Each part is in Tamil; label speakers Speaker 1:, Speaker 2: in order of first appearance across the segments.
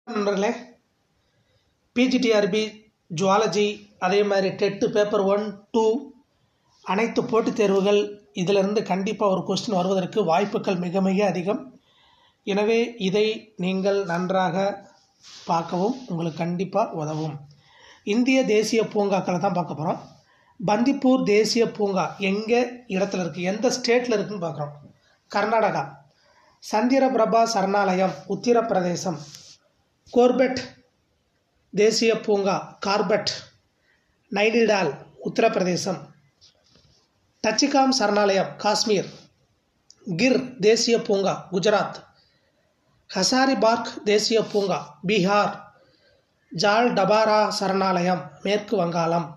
Speaker 1: நண்பர்களே பிஜிடிஆர்பி ஜுவாலஜி அதே மாதிரி டெட்டு பேப்பர் ஒன் டூ அனைத்து போட்டித் தேர்வுகள் இதிலிருந்து கண்டிப்பாக ஒரு கொஸ்டின் வருவதற்கு வாய்ப்புகள் மிக மிக அதிகம் எனவே இதை நீங்கள் நன்றாக பார்க்கவும் உங்களுக்கு கண்டிப்பாக உதவும் இந்திய தேசிய பூங்காக்களை தான் பார்க்க போகிறோம் பந்திப்பூர் தேசிய பூங்கா எங்கே இடத்துல இருக்குது எந்த ஸ்டேட்டில் இருக்குன்னு பார்க்குறோம் கர்நாடகா சந்திரபிரபா சரணாலயம் உத்தரப்பிரதேசம் கோர்பெட் தேசிய பூங்கா கார்பெட் நைனிடால் உத்தரப்பிரதேசம் டச்சிகாம் சரணாலயம் காஷ்மீர் கிர் தேசிய பூங்கா குஜராத் ஹசாரிபார்க் தேசிய பூங்கா பீகார் ஜால் டபாரா சரணாலயம் மேற்கு வங்காளம்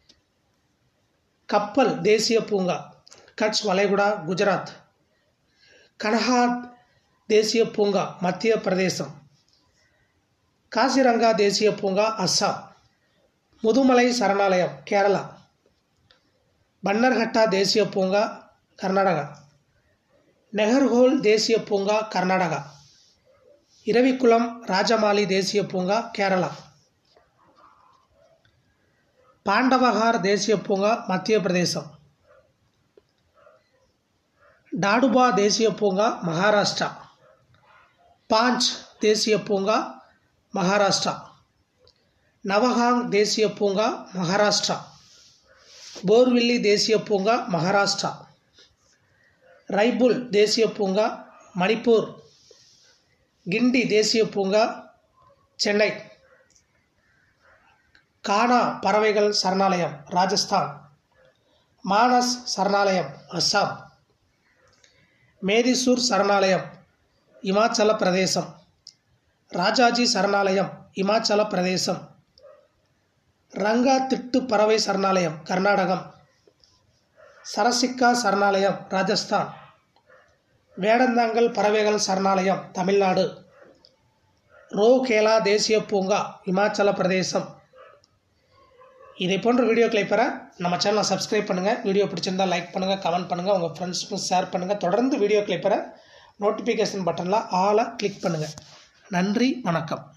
Speaker 1: கப்பல் தேசிய பூங்கா கட்ச் வளைகுடா குஜராத் கனஹாட் தேசிய பூங்கா மத்திய பிரதேசம் காசிரங்கா தேசிய பூங்கா அஸ்ஸாம் முதுமலை சரணாலயம் கேரளா பன்னர்கட்டா தேசிய பூங்கா கர்நாடகா நெஹர்ஹோல் தேசிய பூங்கா கர்நாடகா இரவிக்குளம் ராஜமாலி தேசிய பூங்கா கேரளா பாண்டவகார் தேசிய பூங்கா மத்திய பிரதேசம் டாடுபா தேசிய பூங்கா மகாராஷ்டிரா பாஞ்ச் தேசிய பூங்கா மகாராஷ்டிரா நவகாங் தேசிய பூங்கா மகாராஷ்டிரா போர்வில்லி தேசிய பூங்கா மகாராஷ்டிரா ரைபுல் தேசிய பூங்கா மணிப்பூர் கிண்டி தேசிய பூங்கா சென்னை கானா பறவைகள் சரணாலயம் ராஜஸ்தான் மானஸ் சரணாலயம் அஸ்ஸாம் மேதிசூர் சரணாலயம் இமாச்சல பிரதேசம் ராஜாஜி சரணாலயம் இமாச்சல பிரதேசம் ரங்கா திட்டு பறவை சரணாலயம் கர்நாடகம் சரசிக்கா சரணாலயம் ராஜஸ்தான் வேடந்தாங்கல் பறவைகள் சரணாலயம் தமிழ்நாடு ரோகேலா தேசிய பூங்கா இமாச்சல பிரதேசம் இதை போன்ற வீடியோக்களை பெற நம்ம சேனலை சப்ஸ்கிரைப் பண்ணுங்கள் வீடியோ பிடிச்சிருந்தால் லைக் பண்ணுங்கள் கமெண்ட் பண்ணுங்கள் உங்கள் ஃப்ரெண்ட்ஸுக்கும் ஷேர் பண்ணுங்கள் தொடர்ந்து வீடியோக்களை பெற நோட்டிஃபிகேஷன் பட்டனில் ஆலை கிளிக் பண்ணுங்கள் நன்றி வணக்கம்